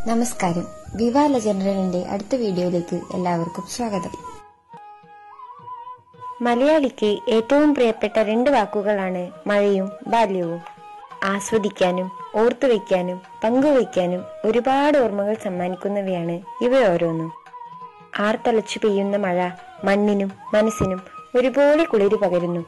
നമസ്കാരം വിവാല ജനറലിന്റെ അടുത്ത വീഡിയോയിലേക്ക് എല്ലാവർക്കും സ്വാഗതം മലയാളിക്ക് ഏറ്റവും പ്രിയപ്പെട്ട രണ്ട് വാക്കുകളാണ് മഴയും ബാല്യവും ആസ്വദിക്കാനും ഓർത്തുവെക്കാനും പങ്കുവയ്ക്കാനും ഒരുപാട് ഓർമ്മകൾ സമ്മാനിക്കുന്നവയാണ് ഇവയോരോന്നും ആർത്തലച്ചു പെയ്യുന്ന മഴ മണ്ണിനും മനസ്സിനും ഒരുപോലെ കുളിര് പകരുന്നു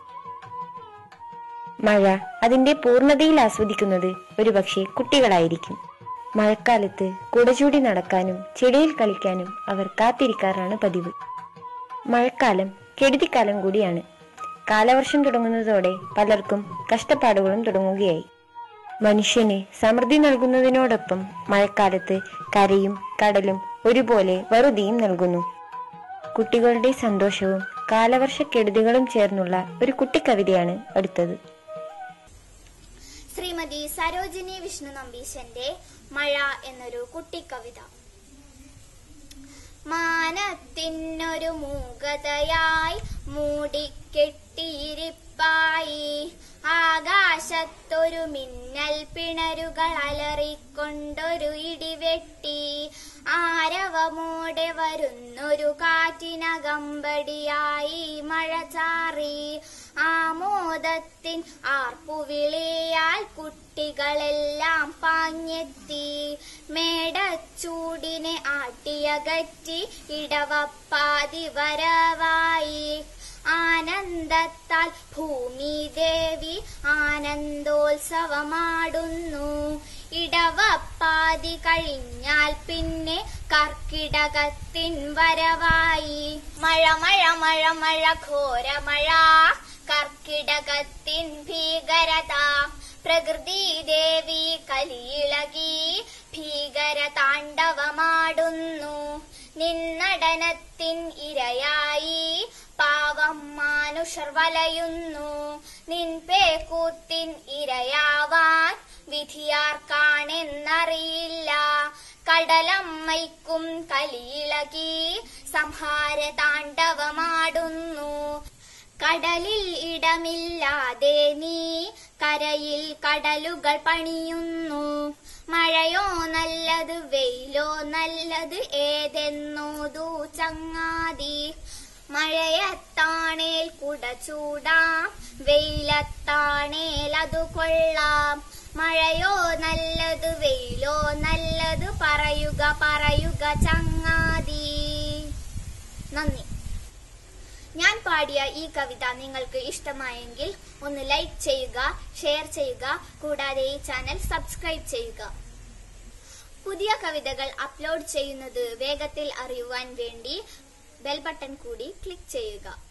മഴ അതിന്റെ പൂർണ്ണതയിൽ ആസ്വദിക്കുന്നത് ഒരുപക്ഷെ കുട്ടികളായിരിക്കും മഴക്കാലത്ത് കുടചൂടി നടക്കാനും ചെടിയിൽ കളിക്കാനും അവർ കാത്തിരിക്കാറാണ് പതിവ് മഴക്കാലം കെടുതിക്കാലം കൂടിയാണ് കാലവർഷം തുടങ്ങുന്നതോടെ പലർക്കും കഷ്ടപ്പാടുകളും തുടങ്ങുകയായി മനുഷ്യന് സമൃദ്ധി നൽകുന്നതിനോടൊപ്പം മഴക്കാലത്ത് കരയും കടലും ഒരുപോലെ വറുതിയും നൽകുന്നു കുട്ടികളുടെ സന്തോഷവും കാലവർഷക്കെടുതികളും ചേർന്നുള്ള ഒരു കുട്ടിക്കവിതയാണ് അടുത്തത് ശ്രീമതി സരോജിനി വിഷ്ണു നമ്പീശന്റെ മഴ എന്നൊരു കുട്ടിക്കവിത മാനത്തിനൊരു മൂകതയായി മൂടിക്കെട്ടിയിരിപ്പായി ആകാശത്തൊരു മിന്നൽ പിണരുകൾ അലറിക്കൊണ്ടൊരു ഇടിവെട്ടി ആരവമോടെ വരുന്നൊരു കാറ്റിനകമ്പടിയായി മഴ ചാറി ആമോദത്തിൻ ആർപ്പുവിളിയാൽ കുട്ടികളെല്ലാം പാഞ്ഞെത്തി മേടച്ചൂടിനെ ആട്ടിയകറ്റി ഇടവപ്പാതി വരവായി ആനന്ദത്താൽ ഭൂമി ദേവി ആനന്ദോത്സവമാടുന്നു ഇടവപ്പാതി കഴിഞ്ഞാൽ പിന്നെ കർക്കിടകത്തിൻ വരവായി മഴ മഴ മഴ മഴ ഘോര മഴ കർക്കിടകത്തിൻ ഭീകരത പ്രകൃതി ദേവി കലിയിളകി ഭീകര താണ്ഡവമാടുന്നു നിന്നടനത്തിൻ ഇരയായി പാവം മാനുഷർ വലയുന്നു നിൻപേക്കൂത്തിൻ ഇരയാവാൻ വിധിയാർക്കാണെന്നറിയില്ല കടലമ്മയ്ക്കും കലിയിളകി സംഹാര താണ്ഡവമാടുന്നു കടലിൽ ഇടമില്ലാതെ നീ കരയിൽ കടലുകൾ പണിയുന്നു മഴയോ നല്ലത് വെയിലോ നല്ലത് ഏതെന്നോതു ചങ്ങാതി മഴയത്താണേൽ കുട ചൂടാം വെയിലത്താണേൽ അത് കൊള്ളാം മഴയോ നല്ലത് വെയിലോ നല്ലത് പറയുക പറയുക ചങ്ങാതി നന്ദി ഞാൻ പാടിയ ഈ കവിത നിങ്ങൾക്ക് ഇഷ്ടമായെങ്കിൽ ഒന്ന് ലൈക്ക് ചെയ്യുക ഷെയർ ചെയ്യുക കൂടാതെ ഈ ചാനൽ സബ്സ്ക്രൈബ് ചെയ്യുക പുതിയ കവിതകൾ അപ്ലോഡ് ചെയ്യുന്നത് വേഗത്തിൽ അറിയുവാൻ വേണ്ടി ബെൽ ബട്ടൺ കൂടി ക്ലിക്ക് ചെയ്യുക